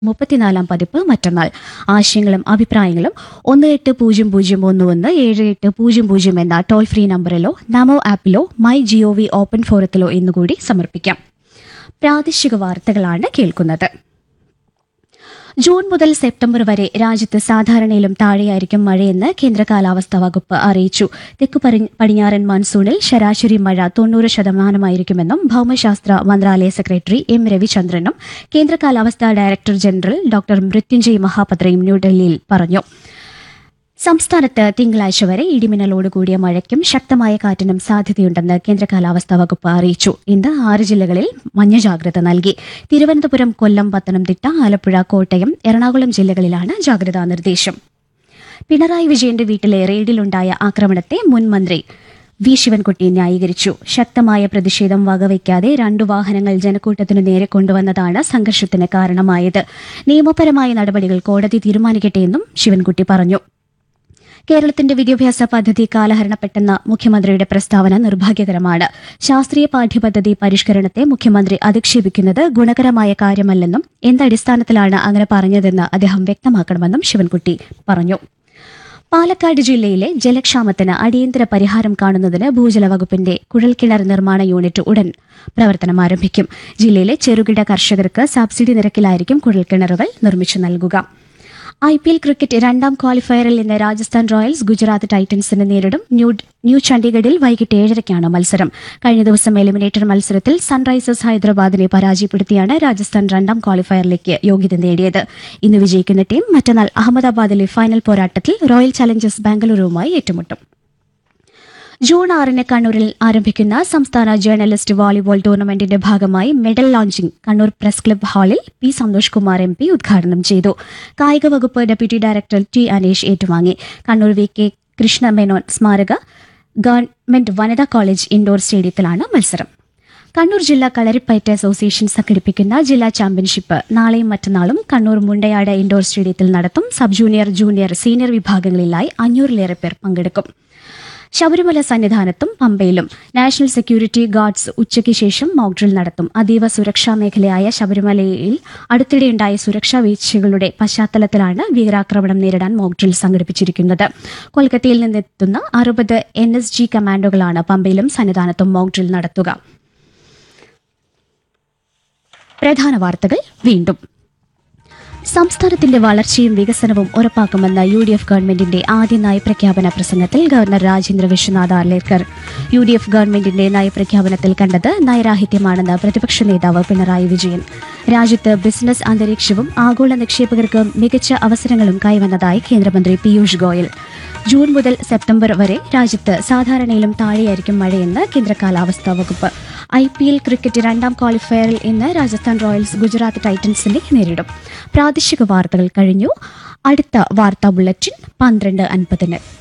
മുപ്പത്തിനാലാം പതിപ്പ് മറ്റന്നാൾ ആശയങ്ങളും അഭിപ്രായങ്ങളും ഒന്ന് എട്ട് പൂജ്യം പൂജ്യം ഒന്ന് ഒന്ന് ഏഴ് എട്ട് പൂജ്യം പൂജ്യം എന്ന ടോൾ ഫ്രീ നമ്പറിലോ നമോ ആപ്പിലോ മൈ ജിഒ വി ഓപ്പൺ ഫോറത്തിലോ എന്നുകൂടി സമർപ്പിക്കാം പ്രാദേശിക വാർത്തകളാണ് കേൾക്കുന്നത് ജൂൺ മുതൽ സെപ്റ്റംബർ വരെ രാജ്യത്ത് സാധാരണയിലും താഴെയായിരിക്കും മഴയെന്ന് കേന്ദ്ര കാലാവസ്ഥാ വകുപ്പ് അറിയിച്ചു തെക്കു പരി- പടിഞ്ഞാറൻ മൺസൂണിൽ ശരാശരി മഴ തൊണ്ണൂറ് ശതമാനമായിരിക്കുമെന്നും ഭൌമശാസ്ത്ര മന്ത്രാലയ സെക്രട്ടറി എം രവിചന്ദ്രനും കേന്ദ്ര കാലാവസ്ഥാ ഡയറക്ടർ ജനറൽ ഡോക്ടർ മൃത്യുഞ്ജയ് മഹാപത്രയും ന്യൂഡൽഹിയിൽ പറഞ്ഞു സംസ്ഥാനത്ത് തിങ്കളാഴ്ച വരെ ഇടിമിന്നലോട് കൂടിയ മഴയ്ക്കും ശക്തമായ കാറ്റിനും സാധ്യതയുണ്ടെന്ന് കേന്ദ്ര കാലാവസ്ഥാ വകുപ്പ് അറിയിച്ചു ഇന്ന് ആറ് ജില്ലകളിൽ മഞ്ഞ ജാഗ്രത നൽകി തിരുവനന്തപുരം കൊല്ലം പത്തനംതിട്ട ആലപ്പുഴ കോട്ടയം എറണാകുളം ജില്ലകളിലാണ് ജാഗ്രതാ നിർദ്ദേശം പിണറായി വിജയന്റെ വീട്ടിലെ റെയ്ഡിലുണ്ടായ ആക്രമണത്തെ മുൻ മന്ത്രി വി ശിവൻകുട്ടി ന്യായീകരിച്ചു ശക്തമായ പ്രതിഷേധം വകവയ്ക്കാതെ രണ്ടു വാഹനങ്ങൾ ജനക്കൂട്ടത്തിനു നേരെ കൊണ്ടുവന്നതാണ് സംഘർഷത്തിന് കാരണമായത് നിയമപരമായ നടപടികൾ കോടതി തീരുമാനിക്കട്ടെയെന്നും ശിവൻകുട്ടി പറഞ്ഞു കേരളത്തിന്റെ വിദ്യാഭ്യാസ പദ്ധതി കാലഹരണപ്പെട്ടെന്ന മുഖ്യമന്ത്രിയുടെ പ്രസ്താവന നിർഭാഗ്യകരമാണ് ശാസ്ത്രീയ പാഠ്യപദ്ധതി പരിഷ്കരണത്തെ മുഖ്യമന്ത്രി അധിക്ഷേപിക്കുന്നത് ഗുണകരമായ കാര്യമല്ലെന്നും എന്തടിസ്ഥാനത്തിലാണ് അങ്ങനെ പറഞ്ഞതെന്ന് അദ്ദേഹം വ്യക്തമാക്കണമെന്നും ശിവൻകുട്ടി പറഞ്ഞു പാലക്കാട് ജില്ലയിലെ ജലക്ഷാമത്തിന് അടിയന്തര പരിഹാരം കാണുന്നതിന് ഭൂജല വകുപ്പിന്റെ കുഴൽക്കിണർ നിർമ്മാണ യൂണിറ്റ് ഉടൻ പ്രവർത്തനം ആരംഭിക്കും ജില്ലയിലെ ചെറുകിട കർഷകർക്ക് സബ്സിഡി നിരക്കിലായിരിക്കും കുഴൽക്കിണറുകൾ നിർമ്മിച്ചു നൽകുക ഐ പി എൽ ക്രിക്കറ്റ് രണ്ടാം ക്വാളിഫയറിൽ ഇന്ന് രാജസ്ഥാൻ റോയൽസ് ഗുജറാത്ത് ടൈറ്റൻസിനെ നേരിടും ന്യൂ ന്യൂ ചണ്ഡീഗഡിൽ വൈകിട്ട് ഏഴരയ്ക്കാണ് മത്സരം കഴിഞ്ഞ ദിവസം എലിമിനേറ്റർ മത്സരത്തിൽ സൺറൈസേഴ്സ് ഹൈദരാബാദിനെ പരാജയപ്പെടുത്തിയാണ് രാജസ്ഥാൻ രണ്ടാം ക്വാളിഫയറിലേക്ക് യോഗ്യത നേടിയത് ഇന്ന് വിജയിക്കുന്ന ടീം മറ്റന്നാൾ അഹമ്മദാബാദിലെ ഫൈനൽ പോരാട്ടത്തിൽ റോയൽ ചലഞ്ചേഴ്സ് ബാംഗ്ലൂരുവുമായി ഏറ്റുമുട്ടും ജൂൺ ആറിന് കണ്ണൂരിൽ ആരംഭിക്കുന്ന സംസ്ഥാന ജേർണലിസ്റ്റ് വോളിബോൾ ടൂർണമെന്റിന്റെ ഭാഗമായി medal launching Kannur press club ഹാളിൽ P Santhosh Kumar M P ഉദ്ഘാടനം ചെയ്തു കായിക വകുപ്പ് ഡെപ്യൂട്ടി ഡയറക്ടർ ടി അനീഷ് ഏറ്റുവാങ്ങി കണ്ണൂർ വി കെ കൃഷ്ണ മേനോൻ സ്മാരക ഗവൺമെന്റ് വനിതാ കോളേജ് ഇൻഡോർ സ്റ്റേഡിയത്തിലാണ് മത്സരം കണ്ണൂർ ജില്ലാ കളരിപ്പയറ്റ് അസോസിയേഷൻ സംഘടിപ്പിക്കുന്ന ജില്ലാ ചാമ്പ്യൻഷിപ്പ് നാളെയും മറ്റന്നാളും കണ്ണൂർ മുണ്ടയാട് ഇൻഡോർ സ്റ്റേഡിയത്തിൽ നടത്തും സബ് ജൂനിയർ ജൂനിയർ സീനിയർ വിഭാഗങ്ങളിലായി അഞ്ഞൂറിലേറെ പേർ പങ്കെടുക്കും ശബരിമല സന്നിധാനത്തും പമ്പയിലും നാഷണൽ സെക്യൂരിറ്റി ഗാർഡ്സ് ഉച്ചയ്ക്ക് ശേഷം മോക്ഡ്രിൽ നടത്തും അതീവ സുരക്ഷാ മേഖലയായ ശബരിമലയിൽ അടുത്തിടെയുണ്ടായ സുരക്ഷാ വീഴ്ചകളുടെ പശ്ചാത്തലത്തിലാണ് ഭീകരാക്രമണം നേരിടാൻ മോക്ഡ്രിൽ സംഘടിപ്പിച്ചിരിക്കുന്നത് കൊൽക്കത്തയിൽ നിന്നെത്തുന്ന അറുപത് എൻ എസ് ജി കമാൻഡോകളാണ് പമ്പയിലും സന്നിധാനത്തും മോക്ഡ്രിൽ നടത്തുക പ്രധാന വാർത്തകൾ വീണ്ടും സംസ്ഥാനത്തിന്റെ വളർച്ചയും വികസനവും ഉറപ്പാക്കുമെന്ന യു ഡി എഫ് ഗവൺമെന്റിന്റെ ആദ്യ നയപ്രഖ്യാപന പ്രസംഗത്തിൽ governor Rajendra Vishwanath Arlekar U D F ഗവൺമെന്റിന്റെ നയപ്രഖ്യാപനത്തിൽ കണ്ടത് നയരാഹിത്യമാണെന്ന് പ്രതിപക്ഷ നേതാവ് പിണറായി വിജയൻ രാജ്യത്ത് ബിസിനസ് അന്തരീക്ഷവും ആഗോള നിക്ഷേപകർക്ക് മികച്ച അവസരങ്ങളും കൈവന്നതായി കേന്ദ്രമന്ത്രി പീയൂഷ് ഗോയൽ ജൂൺ മുതൽ സെപ്റ്റംബർ വരെ രാജ്യത്ത് സാധാരണയിലും താഴെയായിരിക്കും മഴയെന്ന് കേന്ദ്ര കാലാവസ്ഥാ വകുപ്പ് ഐ പി എൽ ക്രിക്കറ്റ് രണ്ടാം ക്വാളിഫയറിൽ ഇന്ന് രാജസ്ഥാൻ റോയൽസ് ഗുജറാത്ത് ടൈറ്റൻസിനെ നേരിടും പ്രാദേശിക വാർത്തകൾ കഴിഞ്ഞു അടുത്ത വാർത്താ ബുള്ളറ്റിൻ പന്ത്രണ്ട് അൻപതിന്